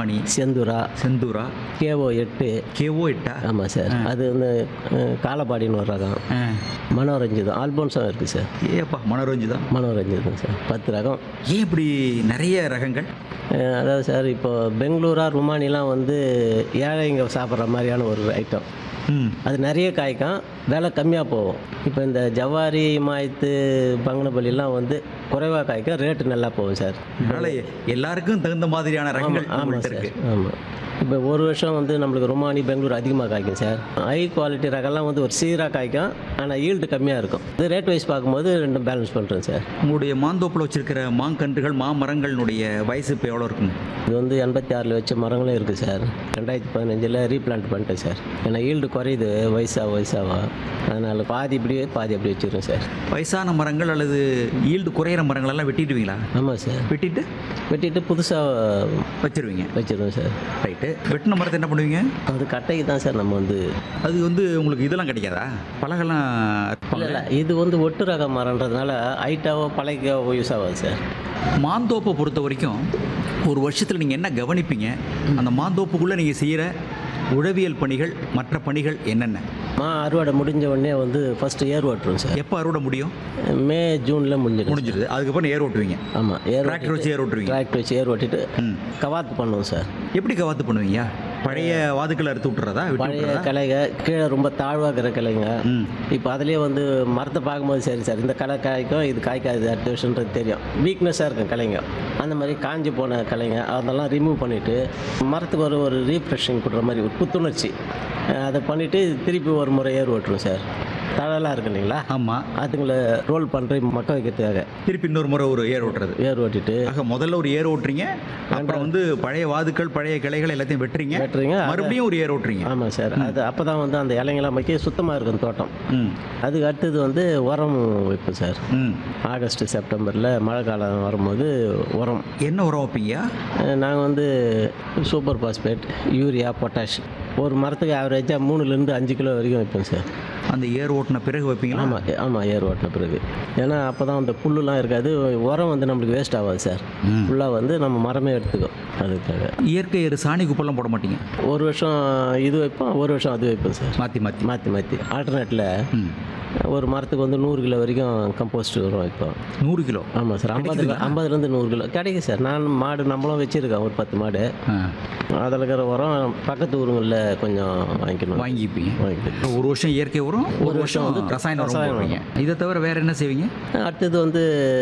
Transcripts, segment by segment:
ருமானி செந்தூரா செந்தூரா கேஓ எட்டு கேஓ எட்டா ஆமாம் சார் அது வந்து அஹ், காலப்பாடின்னு ஒரு ரகம் ஆ. மனோரஞ்சிதம் ஆல்போன்ஸும் இருக்குது சார் ஏப்பா மனோரஞ்சு தான் மனோரஞ்சிதம் சார் பத்து ரகம் ஏன் இப்படி நிறைய ரகங்கள் அஹ், அதாவது சார் இப்போ பெங்களூரா ருமானிலாம் வந்து ஏழைங்க சாப்பிட்ற மாதிரியான ஒரு ஐட்டம் ம் அது நிறைய காய்க்கும் விலை கம்மியாக போகும் இப்போ இந்த ஜவாரி மாயத்து பங்கனப்பள்ளிலாம் வந்து குறைவாக காய்க்கும் ரேட்டு நல்லா போகும் சார் அதனால எல்லாருக்கும் தகுந்த மாதிரியான ரகங்கள் ஆமாம் உங்கள்கிட்ட சார் இருக்கு ஆமாம் இப்போ ஒரு வருஷம் வந்து நம்மளுக்கு ருமானி பெங்களூர் அதிகமாக காய்க்கும் சார் ஹை குவாலிட்டி ரகம்லாம் வந்து ஒரு சீராக காய்க்கும் ஆனால் ஈல்டு கம்மியாக இருக்கும் இது ரேட் வைஸ் பார்க்கும்போது ரெண்டும் பேலன்ஸ் பண்ணுறேன் சார் உங்களுடைய மாந்தோப்பில் வச்சிருக்கிற மாங்கன்றுகள் மாமரங்களினுடைய வயசு இப்போ எவ்வளோ இருக்குங்க இது வந்து எண்பத்தி ஆறில் வச்ச மரங்களும் இருக்குது சார் ரெண்டாயிரத்தி பதினஞ்சில் ரீப்ளான்ட் பண்ணிட்டேன் சார் ஏன்னா ஈல்டு குறையுது வயசாக வயசாக அதனால் பாதி இப்படியே பாதி அப்படி வச்சுருக்கேன் சார் வயசான மரங்கள் அல்லது ஈல்டு குறையிற மரங்கள் எல்லாம் வெட்டிடுவீங்களா ஆமாம் சார் வெட்டிட்டு வெட்டிட்டு புதுசாக வச்சிருவீங்க வச்சிருவோம் சார் ரைட்டு வெட்டின மரத்தை என்ன பண்ணுவீங்க அது கட்டைக்கு தான் சார் நம்ம வந்து அது வந்து உங்களுக்கு இதெல்லாம் கிடைக்காதா பலகெல்லாம் இல்லை இல்லை இது வந்து ஒட்டு ரக மரன்றதுனால ஹைட்டாவோ பழைக்காவோ யூஸ் ஆகாது சார் மாந்தோப்பை பொறுத்த வரைக்கும் ஒரு வருஷத்தில் நீங்கள் என்ன கவனிப்பீங்க அந்த மாந்தோப்புக்குள்ளே நீங்கள் செய்கிற உழவியல் பணிகள் மற்ற பணிகள் என்னென்ன மா அறுவடை முடிஞ்ச உடனே வந்து ஃபஸ்ட்டு ஏர் ஓட்டுருவோம் சார் எப்போ அறுவடை முடியும் மே ஜூனில் முடிஞ்சிடும் முடிஞ்சிடுது அதுக்கப்புறம் ஏர் ஓட்டுவீங்க ஆமாம் ஏர் டிராக்டர் வச்சு ஏர் ஓட்டுவீங்க டிராக்டர் வச்சு ஏர் ஓட்டிட்டு ம் கவாத்து பண்ணுவோம் சார் எப்படி கவாத்து பண்ணுவீங்க பழைய வாதுக்களை அறுத்து விட்டுறதா விட்டு பழைய விட்டுறதா கிளைங்க கீழே ரொம்ப தாழ்வாக இருக்கிற கிளைங்க ம் இப்போ அதுலேயே வந்து மரத்தை பார்க்கும்போது சரி சார் இந்த களை காய்க்கும் இது காய்க்காது அடுத்த வருஷன்றது தெரியும் வீக்னஸாக இருக்கும் கிளைங்க அந்த மாதிரி காஞ்சி போன கிளைங்க அதெல்லாம் ரிமூவ் பண்ணிவிட்டு மரத்துக்கு ஒரு ஒரு ரீஃப்ரெஷிங் கொடுக்குற மாதிரி ஒரு புத்துணர்ச்சி அஹ் அதை பண்ணிவிட்டு திருப்பி ஒரு முறை ஏர் ஓட்டுருவோம் சார் தழலாம் இருக்கு இல்லைங்களா ஆமாம் அதுங்களை ரோல் பண்ணுற மக்க வைக்கிறதுக்காக திருப்பி இன்னொரு முறை ஒரு ஏர் ஓட்டுறது ஏர் ஓட்டிட்டு ஆக முதல்ல ஒரு ஏர் ஓட்டுறீங்க அப்புறம் வந்து பழைய வாதுக்கள் பழைய கிளைகள் எல்லாத்தையும் வெட்டுறீங்க வெட்டுறீங்க அதை- மறுபடியும் ஒரு ஏர் ஓட்டுறீங்க ஆமாம் சார் அது அப்போ தான் வந்து அந்த இலைங்கெல்லாம் மக்கி சுத்தமாக இருக்கும் தோட்டம் ம் அதுக்கு அடுத்தது வந்து உரம் வைப்போம் சார் ம் ஆகஸ்ட் செப்டம்பரில் மழை காலம் வரும்போது உரம் என்ன உரம் வைப்பீங்க நாங்கள் வந்து சூப்பர் பாஸ்பேட் யூரியா பொட்டாஷ் ஒரு மரத்துக்கு ஆவரேஜாக மூணுலேருந்து அஞ்சு கிலோ வரைக்கும் வைப்போம் சார் அந்த ஏர் ஓட்டின பிறகு வைப்பீங்களா ஆமாம் ஆமாம் ஏர் ஓட்டின பிறகு ஏன்னா அப்போ தான் அந்த புல்லுலாம் இருக்காது உரம் வந்து நம்மளுக்கு வேஸ்ட் ஆகாது சார் ம். ஃபுல்லாக வந்து நம்ம மரமே எடுத்துக்கும் அதுக்காக இயற்கை எரு சாணி குப்பெல்லாம் போட மாட்டீங்க ஒரு வருஷம் இது வைப்போம் ஒரு வருஷம் அது வைப்போம் சார் மாற்றி மாற்றி மாற்றி மாற்றி ஆல்டர்னேட்டில் ம் ஒரு மரத்துக்கு வந்து நூறு கிலோ வரைக்கும் கம்போஸ்ட் உரம் வைப்போம் நூறு கிலோ ஆமாம் சார் ஐம்பது ஐம்பதுலேருந்து நூறு கிலோ கிடைக்கும் சார் நான் மாடு நம்மளும் வச்சுருக்கேன் ஒரு பத்து மாடு ஆ அதில் இருக்கிற உரம் பக்கத்து ஊருங்களில் கொஞ்சம் வாங்கிக்கணும் வாங்கிப்பீங்க வாங்கிக்கணும் ஒரு வருஷம் இயற்கை உரம் ஒரு வருஷம் வந்து ரசாயன உரம் ரசாயன போடுவீங்க இதை தவிர வேற என்ன செய்வீங்க அடுத்தது வந்து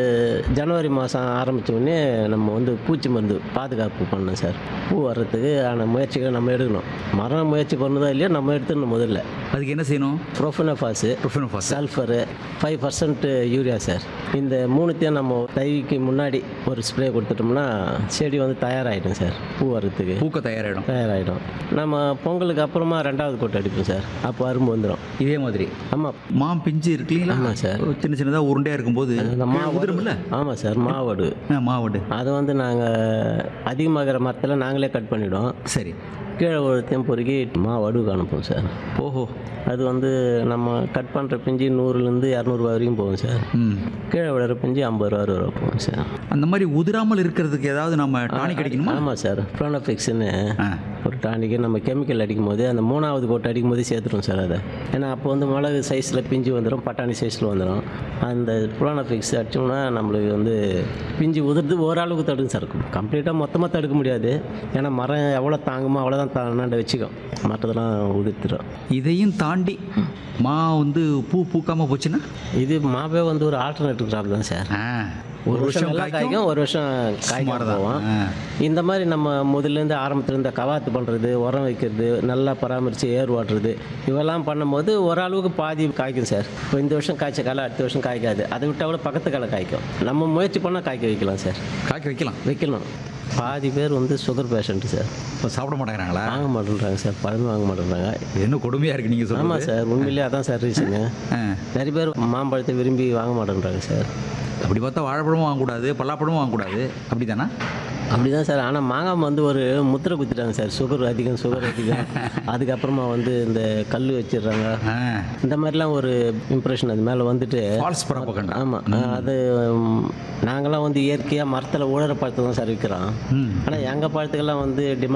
ஜனவரி மாதம் ஆரம்பித்த உடனே நம்ம வந்து பூச்சி மருந்து பாதுகாப்பு பண்ணணும் சார் பூ வர்றதுக்கு ஆன முயற்சிகளை நம்ம எடுக்கணும் மரம் முயற்சி பண்ணதோ இல்லையோ நம்ம எடுத்துடணும் முதல்ல அதுக்கு என்ன செய்யணும் profenofos profenofos sulphur five percent urea sir இந்த மூணுத்தையும் நம்ம தைக்கு முன்னாடி ஒரு ஸ்ப்ரே கொடுத்துட்டோம்னா செடி வந்து தயாராகிடும் சார் பூ வர்றதுக்கு பூக்க தயாராகிடும் தயாராகிடும் நம்ம பொங்கலுக்கு அப்புறமா ரெண்டாவது கோட்டை அடிப்போம் சார் அப்போ அரும்பு வந்துடும் இதே மாதிரி ஆமாம் மாம் பிஞ்சு இருக்கு இல்லைங்களா ஆமாம் சார் சின்ன சின்னதாக உருண்டையாக இருக்கும்போது அந்த மாவு உதிரும்ல ஆமாம் சார் மாவடு ஆ, மாவடு அதை வந்து நாங்கள் அதிகமாகிற மரத்தில் நாங்களே கட் பண்ணிவிடுவோம் சரி கீழே ஒருத்தையும் பொறுக்கி மாவடுக்கு அனுப்புவோம் சார் ஓஹோ அது வந்து நம்ம கட் பண்ணுற பிஞ்சு நூறுலேருந்து இரநூறுபா வரைக்கும் போகும் சார் ம் கீழே விழுற பிஞ்சு ஐம்பது ரூபா அறுபது ரூபா போகும் சார் அந்த மாதிரி உதிராமல் இருக்கிறதுக்கு ஏதாவது நம்ம டானிக் அடிக்கணுமா ஆமாம் சார் ப்ரோனோஃபிக்ஸ்னு ஆ ஒரு டானிக்கு நம்ம கெமிக்கல் அடிக்கும் போது அந்த மூணாவது கோட்டை அடிக்கும் போது சேர்த்துருவோம் சார் அதை ஏன்னா அப்போ வந்து மிளகு சைஸில் பிஞ்சு வந்துடும் பட்டாணி சைஸில் வந்துடும் அந்த ப்ரோனோஃபிக்ஸ் அடிச்சோம்னா நம்மளுக்கு வந்து பிஞ்சு உதிர்ந்து ஓரளவுக்கு தடுக்கும் சார் கம்ப்ளீட்டாக மொத்தமாக தடுக்க முடியாது ஏன்னா மரம் எவ்வளோ தாங்குமோ அவ்வளோதான் தாண்டாண்ட வச்சுக்கும் மற்றதெல்லாம் உதிர்த்துடும் இதையும் தாண்டி மா வந்து பூ பூக்காமல் போச்சுன்னா இது மாவே வந்து ஒரு ஆல்டர்னேட்டிவ் கிராப் தான் சார் ஆ ஒரு வருஷம் நல்லா காய்க்கும் ஒரு வருஷம் காய்க்காம போவோம் ஆ. இந்த மாதிரி நம்ம முதல்லேருந்து ஆரம்பத்துலேருந்து கவாத்து பண்ணுறது உரம் வைக்கிறது நல்லா பராமரித்து ஏர் ஓட்டுறது இவெல்லாம் பண்ணும்போது ஓரளவுக்கு பாதி காய்க்கும் சார் இப்போ இந்த வருஷம் காய்ச்ச காலை அடுத்த வருஷம் காய்க்காது அதை விட்டால் கூட பக்கத்து காலை காய்க்கும் நம்ம முயற்சி பண்ணால் காய்க்க வைக்கலாம் சார் காய்க்க வைக்கலாம் வைக்கணும் பாதி பேர் வந்து சுகர் பேஷண்ட்டு சார் இப்போ சாப்பிட மாட்டேங்கிறாங்களா வாங்க மாட்டேன்றாங்க சார் பழமே வாங்க மாட்டேன்றாங்க இது என்ன கொடுமையாக இருக்கு நீங்கள் சொல்லுங்கள் ஆமாம் சார் உண்மையிலேயே அதான் சார் ரீசனு நிறைய பேர் மாம்பழத்தை விரும்பி வாங்க மாட்டேன்றாங்க சார் அப்படி பார்த்தா வாழைப்பழமும் வாங்கக்கூடாது பல்லாப்பழமும் வாங்கக்கூடாது அப்படி தானே அப்படி தான் சார் ஆனால் மாங்காய் வந்து ஒரு முத்திரை குத்திட்டாங்க சார் சுகர் அதிகம் சுகர் அதிகம் அதுக்கப்புறமா வந்து இந்த கல் வச்சிடுறாங்க இந்த மாதிரிலாம் ஒரு இம்ப்ரெஷன் அது மேலே வந்துட்டு ஃபால்ஸ் ப்ராபகண்டா ஆமாம் அது ம், நாங்களாம் வந்து இயற்கையாக மரத்தில் உழற பழத்தை தான் சார் விற்கிறோம் ம் ஆனால் எங்கள் பழத்துக்கெல்லாம் வந்து